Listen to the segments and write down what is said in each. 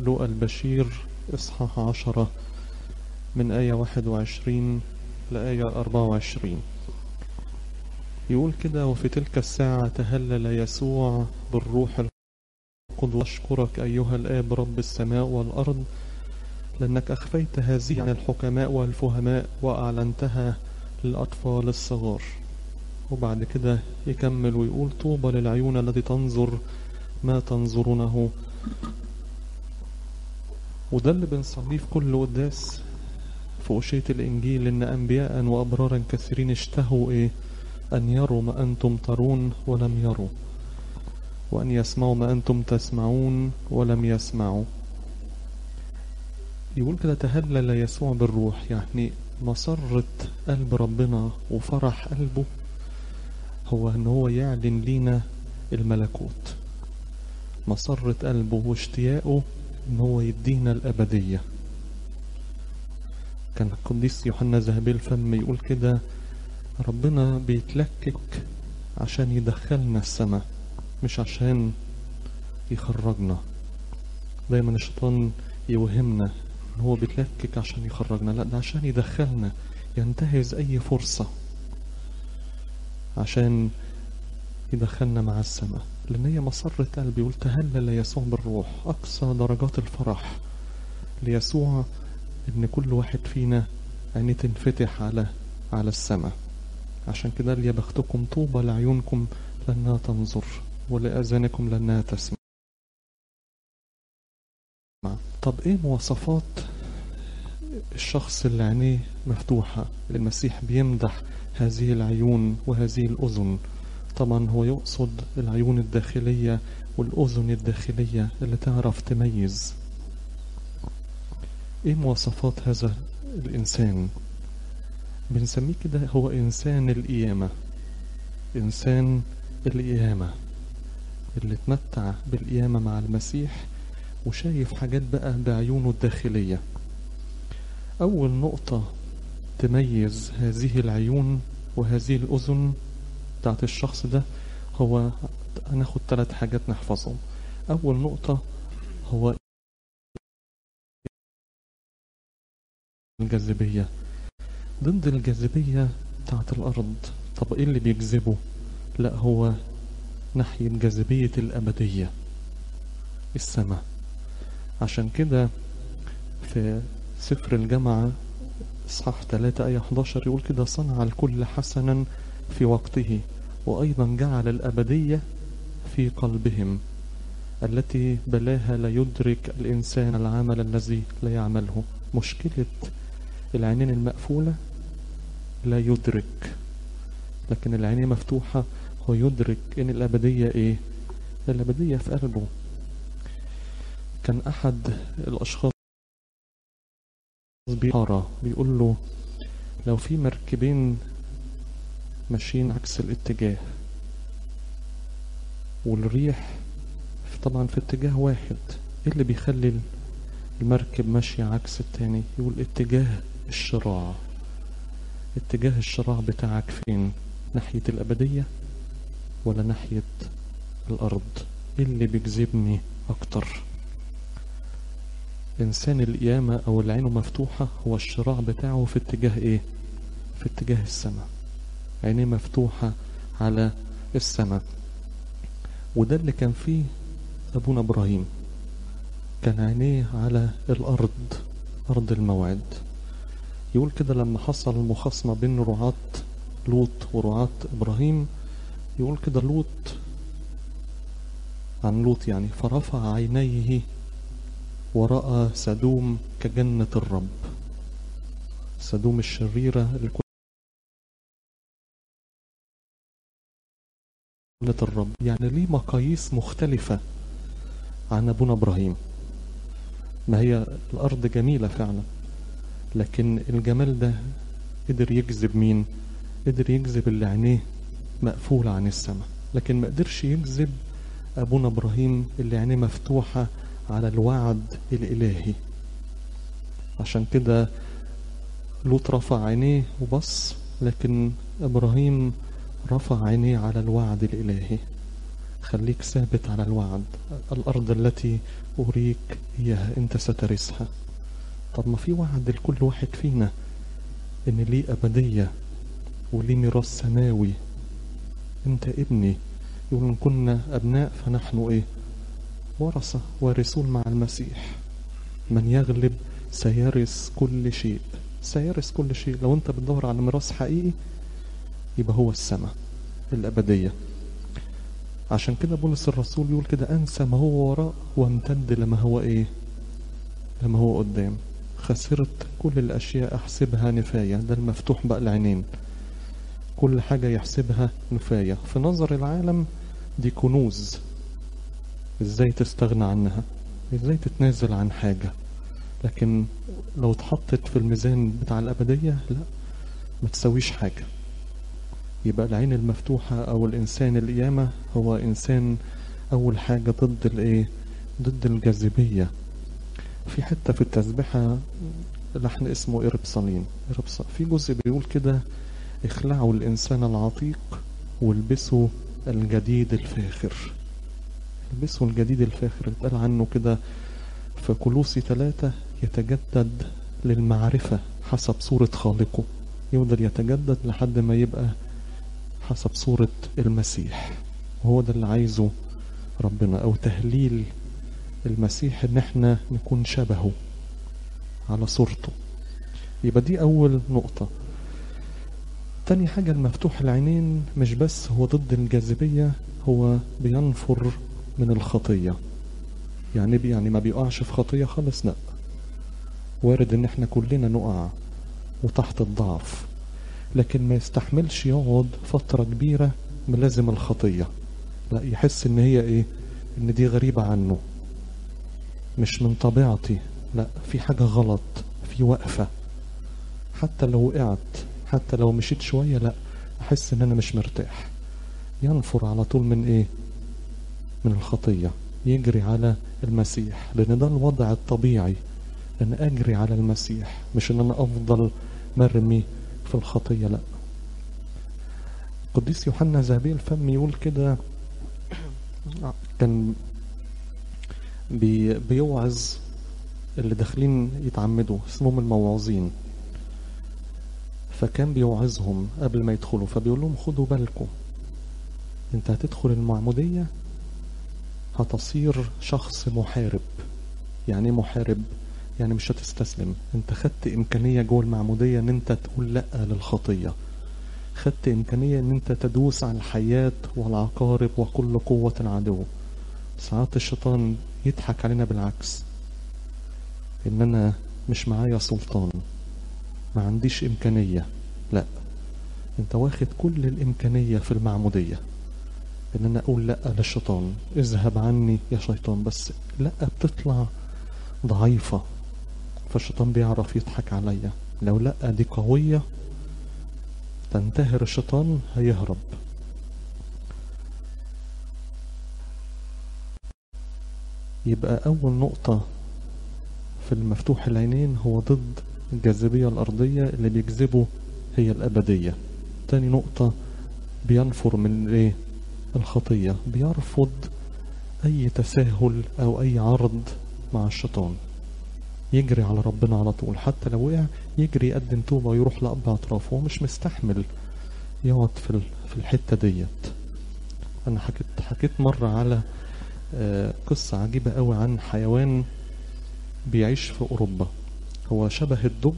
لوقا البشير إصحاح عشرة من آية واحد وعشرين لآية أربعة وعشرين يقول كده وفي تلك الساعة تهلل يسوع بالروح القدس أشكرك أيها الآب رب السماء والأرض لأنك أخفيت هذه عن الحكماء والفهماء وأعلنتها للأطفال الصغار وبعد كده يكمل ويقول طوبى للعيون التي تنظر ما تنظرونه وده اللي بنصليه في كل قداس في أشية الإنجيل إن أنبياء وأبرارا كثيرين اشتهوا إيه أن يروا ما أنتم ترون ولم يروا وأن يسمعوا ما أنتم تسمعون ولم يسمعوا يقول كده تهلل يسوع بالروح يعني مسرة قلب ربنا وفرح قلبه هو ان هو يعلن لينا الملكوت مسرة قلبه واشتياقه ان هو يدينا الابدية كان القديس يوحنا ذهبي الفم يقول كده ربنا بيتلكك عشان يدخلنا السماء مش عشان يخرجنا دايما الشيطان يوهمنا ان هو بيتلكك عشان يخرجنا لا ده عشان يدخلنا ينتهز اي فرصة عشان يدخلنا مع السماء لان هي مسرة قلبي يقول تهلل يسوع بالروح اقصى درجات الفرح ليسوع ان كل واحد فينا عينيه تنفتح على على السماء عشان كده يا بختكم طوبى لعيونكم لانها تنظر ولاذانكم لانها تسمع طب ايه مواصفات الشخص اللي عينيه مفتوحة المسيح بيمدح هذه العيون وهذه الأذن طبعا هو يقصد العيون الداخلية والأذن الداخلية اللي تعرف تميز ايه مواصفات هذا الإنسان بنسميه كده هو إنسان القيامة إنسان القيامة اللي اتمتع بالقيامة مع المسيح وشايف حاجات بقى بعيونه الداخلية أول نقطة تميز هذه العيون وهذه الأذن بتاعت الشخص ده هو هناخد ثلاث حاجات نحفظهم أول نقطة هو الجاذبية ضد الجاذبية بتاعت الأرض طب إيه اللي بيجذبه لا هو ناحية جاذبية الأبدية السماء عشان كده في سفر الجامعة إصحاح 3 آية 11 يقول كده صنع الكل حسنا في وقته وأيضا جعل الأبدية في قلبهم التي بلاها لا يدرك الإنسان العمل الذي لا يعمله مشكلة العينين المقفولة لا يدرك لكن العينين مفتوحة هو يدرك إن الأبدية إيه الأبدية في قلبه كان أحد الأشخاص بيقرا بيقول له لو في مركبين ماشيين عكس الاتجاه والريح طبعا في اتجاه واحد ايه اللي بيخلي المركب ماشية عكس التاني يقول اتجاه الشراع اتجاه الشراع بتاعك فين ناحية الأبدية ولا ناحية الأرض ايه اللي بيجذبني أكتر إنسان القيامة أو اللي عينه مفتوحة هو الشراع بتاعه في اتجاه إيه؟ في اتجاه السماء عينيه مفتوحة على السماء وده اللي كان فيه أبونا إبراهيم كان عينيه على الأرض أرض الموعد يقول كده لما حصل المخاصمة بين رعاة لوط ورعاة إبراهيم يقول كده لوط عن لوط يعني فرفع عينيه ورأى سدوم كجنة الرب سدوم الشريرة جنة الرب يعني ليه مقاييس مختلفة عن أبونا إبراهيم ما هي الأرض جميلة فعلا لكن الجمال ده قدر يجذب مين قدر يجذب اللي عينيه مقفولة عن السماء لكن ما قدرش يجذب أبونا إبراهيم اللي عينيه مفتوحة على الوعد الإلهي عشان كده لوط رفع عينيه وبص لكن إبراهيم رفع عينيه على الوعد الإلهي خليك ثابت على الوعد الأرض التي أريك إياها أنت سترثها طب ما في وعد لكل واحد فينا إن ليه أبدية وليه ميراث سماوي أنت ابني يقول إن كنا أبناء فنحن إيه ورثة وارثون مع المسيح من يغلب سيرث كل شيء سيرث كل شيء لو أنت بتدور على ميراث حقيقي يبقى هو السماء الأبدية عشان كده بولس الرسول يقول كده أنسى ما هو وراء وامتد لما هو إيه لما هو قدام خسرت كل الأشياء أحسبها نفاية ده المفتوح بقى العينين كل حاجة يحسبها نفاية في نظر العالم دي كنوز ازاي تستغنى عنها ازاي تتنازل عن حاجة لكن لو اتحطت في الميزان بتاع الأبدية لا ما تسويش حاجة يبقى العين المفتوحة أو الإنسان القيامة هو إنسان أول حاجة ضد الإيه ضد الجاذبية في حتة في التسبيحة لحن اسمه إربصالين إربص في جزء بيقول كده اخلعوا الإنسان العتيق والبسوا الجديد الفاخر البسوا الجديد الفاخر اتقال عنه كده في كلوسي ثلاثة يتجدد للمعرفة حسب صورة خالقه يفضل يتجدد لحد ما يبقى حسب صورة المسيح وهو ده اللي عايزه ربنا أو تهليل المسيح إن احنا نكون شبهه على صورته يبقى دي أول نقطة تاني حاجة المفتوح العينين مش بس هو ضد الجاذبية هو بينفر من الخطية يعني بي يعني ما بيقعش في خطية خالص لا وارد ان احنا كلنا نقع وتحت الضعف لكن ما يستحملش يقعد فترة كبيرة ملازم الخطية لا يحس ان هي ايه ان دي غريبة عنه مش من طبيعتي لا في حاجة غلط في وقفة حتى لو وقعت حتى لو مشيت شوية لا أحس إن أنا مش مرتاح ينفر على طول من إيه من الخطية يجري على المسيح لأن ده الوضع الطبيعي أن أجري على المسيح مش إن أنا أفضل مرمي في الخطية لا القديس يوحنا ذهبي الفم يقول كده كان بي بيوعظ اللي داخلين يتعمدوا اسمهم الموعظين فكان بيوعظهم قبل ما يدخلوا فبيقول لهم خدوا بالكم انت هتدخل المعمودية هتصير شخص محارب يعني ايه محارب يعني مش هتستسلم انت خدت امكانية جوه المعمودية ان انت تقول لا للخطية خدت امكانية ان انت تدوس على الحياة والعقارب وكل قوة العدو ساعات الشيطان يضحك علينا بالعكس ان انا مش معايا سلطان ما عنديش إمكانية لا أنت واخد كل الإمكانية في المعمودية إن أنا أقول لأ للشيطان اذهب عني يا شيطان بس لأ بتطلع ضعيفة فالشيطان بيعرف يضحك عليا لو لأ دي قوية تنتهر الشيطان هيهرب يبقى أول نقطة في المفتوح العينين هو ضد الجاذبية الأرضية اللي بيجذبه هي الأبدية تاني نقطة بينفر من ايه الخطية بيرفض أي تساهل أو أي عرض مع الشيطان يجري على ربنا على طول حتى لو وقع يجري يقدم توبة ويروح لأب أطرافه هو مش مستحمل يقعد في في الحتة ديت أنا حكيت حكيت مرة على قصة عجيبة قوي عن حيوان بيعيش في أوروبا هو شبه الدب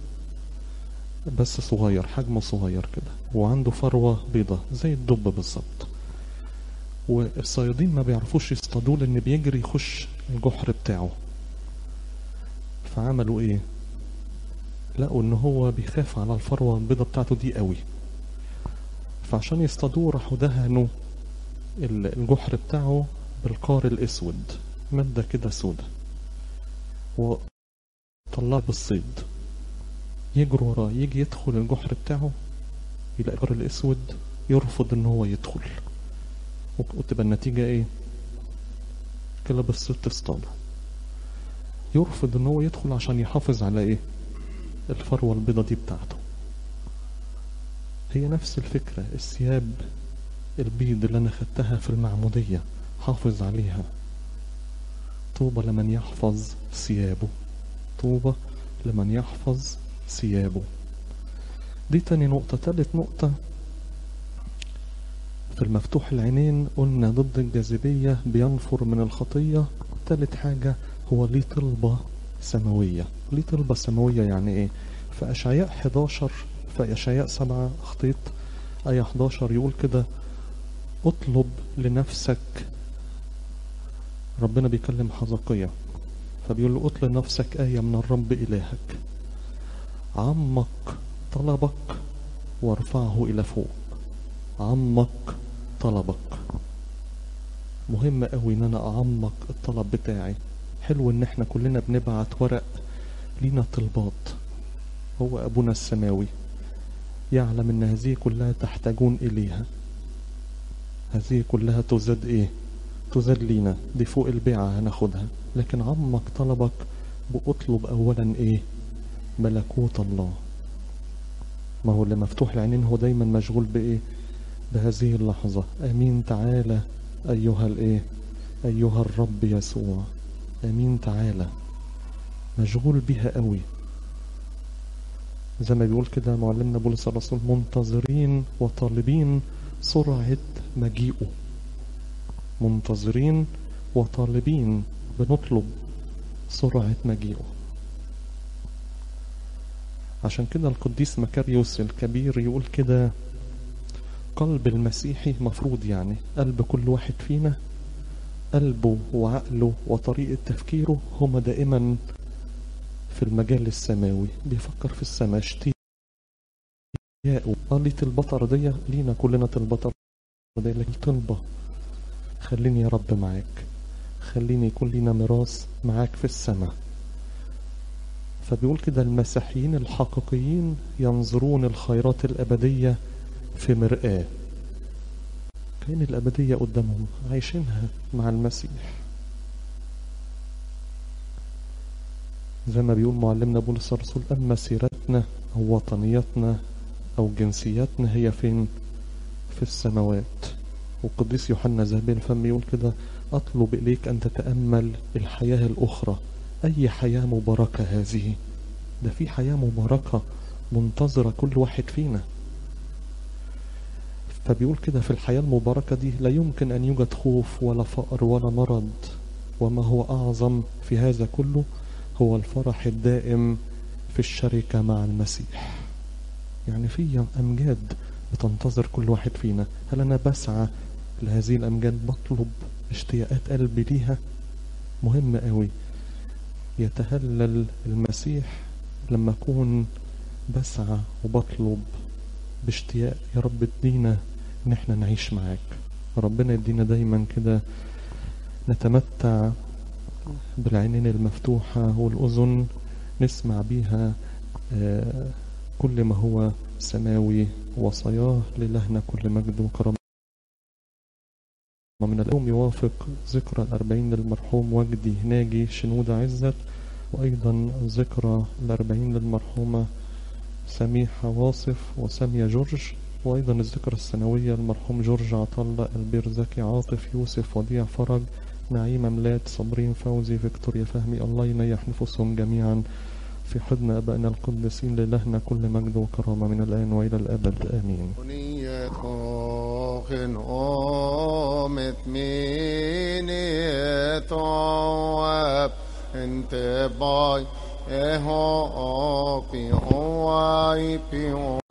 بس صغير حجمه صغير كده وعنده فروة بيضة زي الدب بالظبط والصيادين ما بيعرفوش يصطادوه لان بيجري يخش الجحر بتاعه فعملوا ايه لقوا ان هو بيخاف على الفروة البيضة بتاعته دي قوي فعشان يصطادوه راحوا دهنوا الجحر بتاعه بالقار الاسود مادة كده سودة طلع بالصيد يجروا وراه يجي يدخل الجحر بتاعه يلاقي القار الاسود يرفض ان هو يدخل وتبقى النتيجة ايه كلاب الصيد تصطاده يرفض ان هو يدخل عشان يحافظ على ايه الفروة البيضة دي بتاعته هي نفس الفكرة الثياب البيض اللي أنا خدتها في المعمودية حافظ عليها طوبى لمن يحفظ ثيابه طوبى لمن يحفظ ثيابه دي تاني نقطة تالت نقطة في المفتوح العينين قلنا ضد الجاذبية بينفر من الخطية تالت حاجة هو ليه طلبة سماوية ليه طلبة سماوية يعني ايه في أشعياء 11 في أشعياء 7 أخطيط آية 11 يقول كده اطلب لنفسك ربنا بيكلم حزقية فبيقول له اطلب نفسك آية من الرب إلهك عمق طلبك وارفعه إلى فوق عمق طلبك مهم قوي ان انا اعمق الطلب بتاعي حلو ان احنا كلنا بنبعت ورق لينا طلبات هو ابونا السماوي يعلم ان هذه كلها تحتاجون اليها هذه كلها تزاد ايه تزاد لينا دي فوق البيعة هناخدها لكن عمق طلبك بأطلب اولا ايه ملكوت الله ما هو اللي مفتوح العينين هو دايما مشغول بايه بهذه اللحظة امين تعالى ايها الايه ايها الرب يسوع امين تعالى مشغول بها قوي زي ما بيقول كده معلمنا بولس الرسول منتظرين وطالبين سرعة مجيئه منتظرين وطالبين بنطلب سرعة مجيئه عشان كده القديس مكاريوس الكبير يقول كده قلب المسيحي مفروض يعني قلب كل واحد فينا قلبه وعقله وطريقة تفكيره هما دائما في المجال السماوي بيفكر في السماء اشتياقه قالية البطر دي لينا كلنا البطر دي لكن طلبة خليني يا رب معاك خليني يكون لينا ميراث معاك في السماء فبيقول كده المسيحيين الحقيقيين ينظرون الخيرات الأبدية في مرآة كأن الأبدية قدامهم عايشينها مع المسيح زي ما بيقول معلمنا بولس الرسول أما سيرتنا أو وطنيتنا أو جنسياتنا هي فين في السماوات وقديس يوحنا ذهبي الفم يقول كده أطلب إليك أن تتأمل الحياة الأخرى أي حياة مباركة هذه ده في حياة مباركة منتظرة كل واحد فينا فبيقول كده في الحياة المباركة دي لا يمكن أن يوجد خوف ولا فقر ولا مرض وما هو أعظم في هذا كله هو الفرح الدائم في الشركة مع المسيح يعني في أمجاد بتنتظر كل واحد فينا هل أنا بسعى لهذه الأمجاد بطلب اشتياقات قلبي ليها مهم قوي يتهلل المسيح لما أكون بسعى وبطلب باشتياق يا رب ادينا ان احنا نعيش معاك ربنا يدينا دايما كده نتمتع بالعينين المفتوحة والأذن نسمع بيها آه كل ما هو سماوي وصاياه للهنا كل مجد وكرم من اليوم يوافق ذكرى الأربعين للمرحوم وجدي ناجي شنودة عزت وأيضا ذكرى الأربعين للمرحومة سميحة واصف وسامية جورج وأيضا الذكرى السنوية المرحوم جورج عطلة البير زكي عاطف يوسف وديع فرج نعيمة ميلاد صابرين فوزي فيكتوريا فهمي الله ينيح نفوسهم جميعا في حضن أبائنا القدسين للهنا كل مجد وكرامة من الآن وإلى الأبد آمين Uniet kochen omet miniet oab ente boy eho pi oai pi